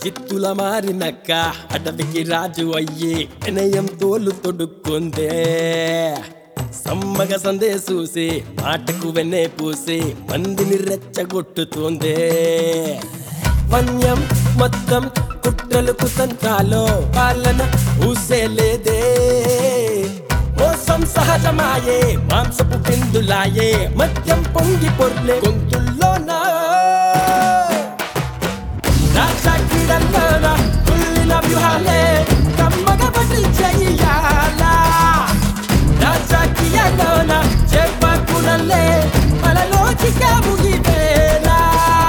చిత్తుల మారినక్క అడవికి రాజు అయ్యి వినయం తోలు తొడుక్కుందే సమ్మగ సందే చూసి మాటకు వెన్నే పూసి మందిని రెచ్చగొట్టుతోందే వన్యం మొత్తం కుట్రలు కుతంత్రాలో పాలన ఊసేలేదే మోసం సహజమాయే మాంసపు పిందులాయే మద్యం పొంగి పొర్లే గొంతుల్లోనా రాజా క్రీడల్లోన కుళ్ళిన వ్యూహాలే కమ్మగ బదులు చెయ్యాలా రాజా కియలోన చెప్పకునలే మనలోకి ముగివేలా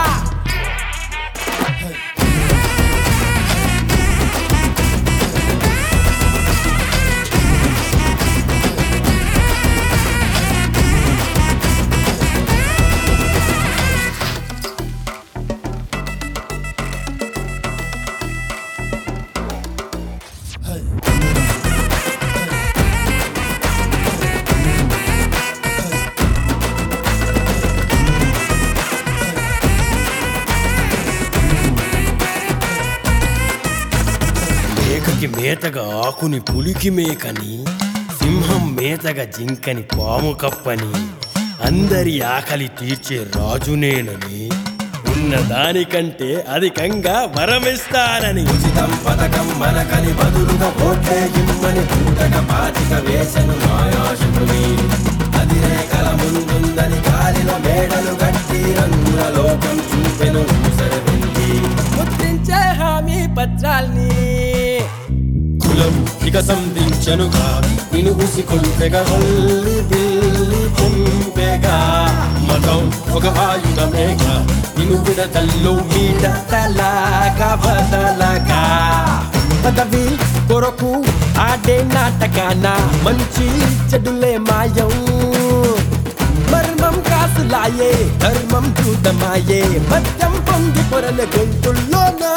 మేకకి మేతగా ఆకుని పులికి మేకని సింహం మేతగా జింకని పాము కప్పని అందరి ఆకలి తీర్చే రాజునేనని ఉన్న దానికంటే అధికంగా వరమిస్తానని ఉచితం పథకం మనకని బదులుగా ఓట్లే ఇమ్మని పూటగా పాతిక వేసను మాయాశకుని అదిరేకల ముందుందని గాలిలో మేడలు గట్టి రంగుల లోకం చూపెను ఊసరవెల్లి ముద్రించే హామీ పత్రాల్ని కులం ఇక సంధించనుగా నిన్ను ఉసి కొల్పెగా హల్లి బిల్లి పొంపెగా మతం ఒక ఆయుధమేగా నిన్ను విడతల్లో మీడతలాగా బదలగా పదవి కొరకు ఆడే నాటకాన మంచి చెడులే మాయం మర్మం కాసులాయే ధర్మం చూడమాయే మద్యం పొంగి పొరల గొంతుల్లోనా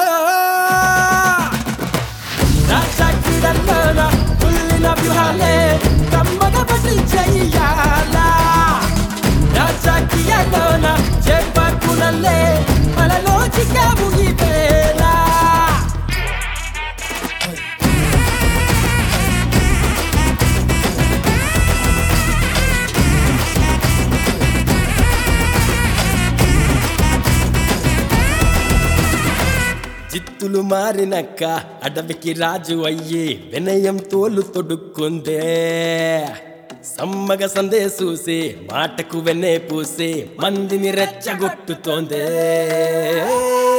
రాజా క్రీడల్లోన కుళ్ళిన వ్యూహాలే కమ్మగ బదులు చెయ్యాలా రాజా కియలోన చెప్పకునలే మనలోకి ముగివేలా జిత్తులు మారినక్క అడవికి రాజు అయ్యి వినయం తోలు తొడుక్కుందే సమ్మగ సందే చూసి మాటకు వెన్నే పూసి మందిని రెచ్చగొట్టుతోందే